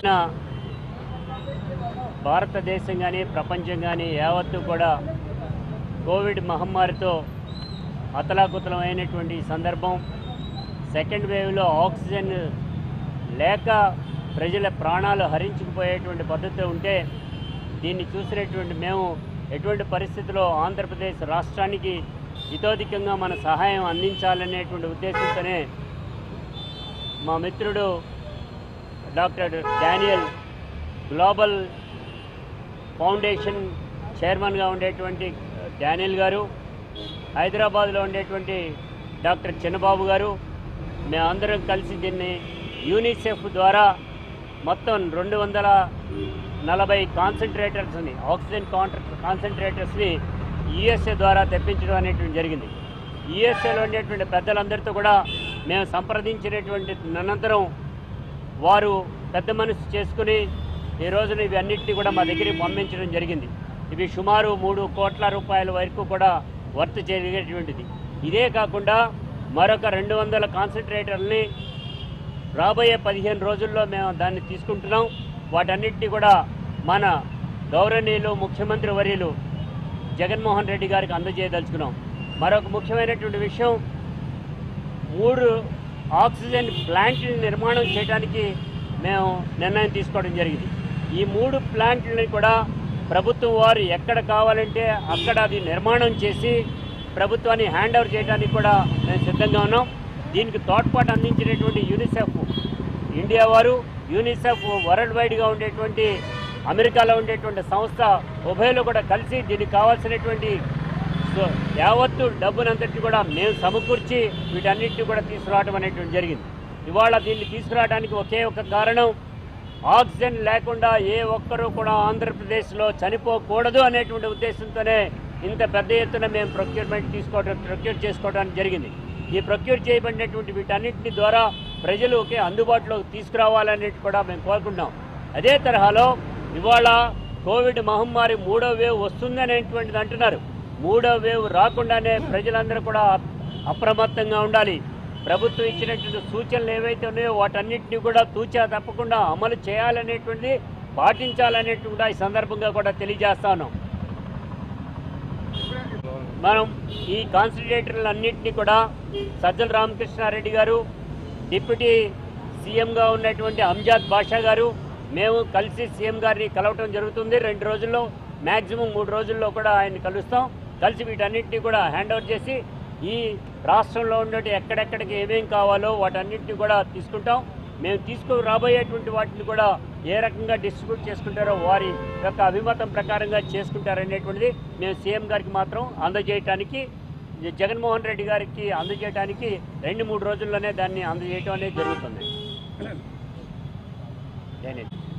భారతదేశం కానీ ప్రపంచం కానీ యావత్తు కూడా కోవిడ్ మహమ్మారితో అతలాకుతలం అయినటువంటి ఈ సందర్భం సెకండ్ వేవ్లో ఆక్సిజన్ లేక ప్రజల ప్రాణాలు హరించుకుపోయేటువంటి పద్ధతి ఉంటే దీన్ని చూసినటువంటి మేము ఎటువంటి పరిస్థితిలో ఆంధ్రప్రదేశ్ రాష్ట్రానికి ఇతోధికంగా మన సహాయం అందించాలనేటువంటి ఉద్దేశంతోనే మా మిత్రుడు డాక్టర్ డానియల్ గ్లోబల్ ఫౌండేషన్ చైర్మన్గా ఉండేటువంటి డానియల్ గారు హైదరాబాద్లో ఉండేటువంటి డాక్టర్ చిన్నబాబు గారు మేమందరం కలిసి దీన్ని యూనిసెఫ్ ద్వారా మొత్తం రెండు వందల నలభై కాన్సన్ట్రేటర్స్ని ఆక్సిజన్ కాంట్ర కాన్సన్ట్రేటర్స్ని యుఎస్ఏ ద్వారా తెప్పించడం అనేటువంటి జరిగింది యుఎస్ఏలో ఉండేటువంటి పెద్దలందరితో కూడా మేము సంప్రదించినటువంటి అనంతరం వారు పెద్ద మనసు చేసుకుని ఈ రోజున ఇవి అన్నిటినీ కూడా మా దగ్గరికి పంపించడం జరిగింది ఇవి సుమారు మూడు కోట్ల రూపాయల వరకు కూడా వర్త్ చేయగలిగేటువంటిది ఇదే కాకుండా మరొక రెండు వందల కాన్సన్ట్రేటర్ని రాబోయే పదిహేను రోజుల్లో మేము దాన్ని తీసుకుంటున్నాం వాటన్నిటిని కూడా మన గౌరవనీయులు ముఖ్యమంత్రి వర్యులు జగన్మోహన్ రెడ్డి గారికి అందజేయదలుచుకున్నాం మరొక ముఖ్యమైనటువంటి విషయం మూడు ఆక్సిజన్ ప్లాంట్ల నిర్మాణం చేయడానికి మేము నిర్ణయం తీసుకోవడం జరిగింది ఈ మూడు ప్లాంట్లని కూడా ప్రభుత్వం వారు ఎక్కడ కావాలంటే అక్కడ అది నిర్మాణం చేసి ప్రభుత్వాన్ని హ్యాండ్ ఓవర్ చేయడానికి కూడా మేము సిద్ధంగా ఉన్నాం దీనికి తోడ్పాటు అందించినటువంటి యూనిసెఫ్ ఇండియా వారు యూనిసెఫ్ వరల్డ్ వైడ్గా ఉండేటువంటి అమెరికాలో ఉండేటువంటి సంస్థ ఉభయలు కూడా కలిసి దీనికి కావాల్సినటువంటి సో యావత్తు డబ్బునంతటి కూడా మేము సమకూర్చి వీటన్నిటిని కూడా తీసుకురావడం అనేటువంటి జరిగింది ఇవాళ దీన్ని తీసుకురావడానికి ఒకే ఒక కారణం ఆక్సిజన్ లేకుండా ఏ ఒక్కరూ కూడా ఆంధ్రప్రదేశ్లో చనిపోకూడదు అనేటువంటి ఉద్దేశంతోనే ఇంత పెద్ద ఎత్తున మేము ప్రొక్యూర్మెంట్ తీసుకోవడం ప్రొక్యూర్ చేసుకోవడానికి జరిగింది ఈ ప్రొక్యూర్ చేయబడినటువంటి వీటన్నిటిని ద్వారా ప్రజలు ఒకే అందుబాటులోకి తీసుకురావాలనేది కూడా మేము కోరుకుంటున్నాం అదే తరహాలో ఇవాళ కోవిడ్ మహమ్మారి మూడో వేవ్ వస్తుందనేటువంటిది అంటున్నారు మూడో వేవ్ రాకుండానే ప్రజలందరూ కూడా అప్రమత్తంగా ఉండాలి ప్రభుత్వం ఇచ్చినటువంటి సూచనలు ఏవైతే ఉన్నాయో వాటన్నిటిని కూడా తూచా తప్పకుండా అమలు చేయాలనేటువంటిది పాటించాలనేటువంటి కూడా ఈ సందర్భంగా కూడా తెలియజేస్తా ఉన్నాం మనం ఈ కాన్సన్ట్రేటర్లు అన్నింటినీ కూడా సజ్జల రామకృష్ణారెడ్డి గారు డిప్యూటీ సీఎంగా ఉన్నటువంటి అంజాద్ బాషా గారు మేము కలిసి సీఎం గారిని కలవటం జరుగుతుంది రెండు రోజుల్లో మ్యాక్సిమం మూడు రోజుల్లో కూడా ఆయన కలుస్తాం కలిసి వీటన్నిటిని కూడా హ్యాండ్ ఓవర్ చేసి ఈ రాష్ట్రంలో ఉన్నట్టు ఎక్కడెక్కడికి ఏమేం కావాలో వాటన్నిటిని కూడా తీసుకుంటాం మేము తీసుకు రాబోయేటువంటి వాటిని కూడా ఏ రకంగా డిస్ట్రిబ్యూట్ చేసుకుంటారో వారి యొక్క అభిమతం ప్రకారంగా చేసుకుంటారనేటువంటిది మేము సీఎం గారికి మాత్రం అందజేయటానికి జగన్మోహన్ రెడ్డి గారికి అందజేయటానికి రెండు మూడు రోజుల్లోనే దాన్ని అందజేయటం అనేది జరుగుతుంది నేనే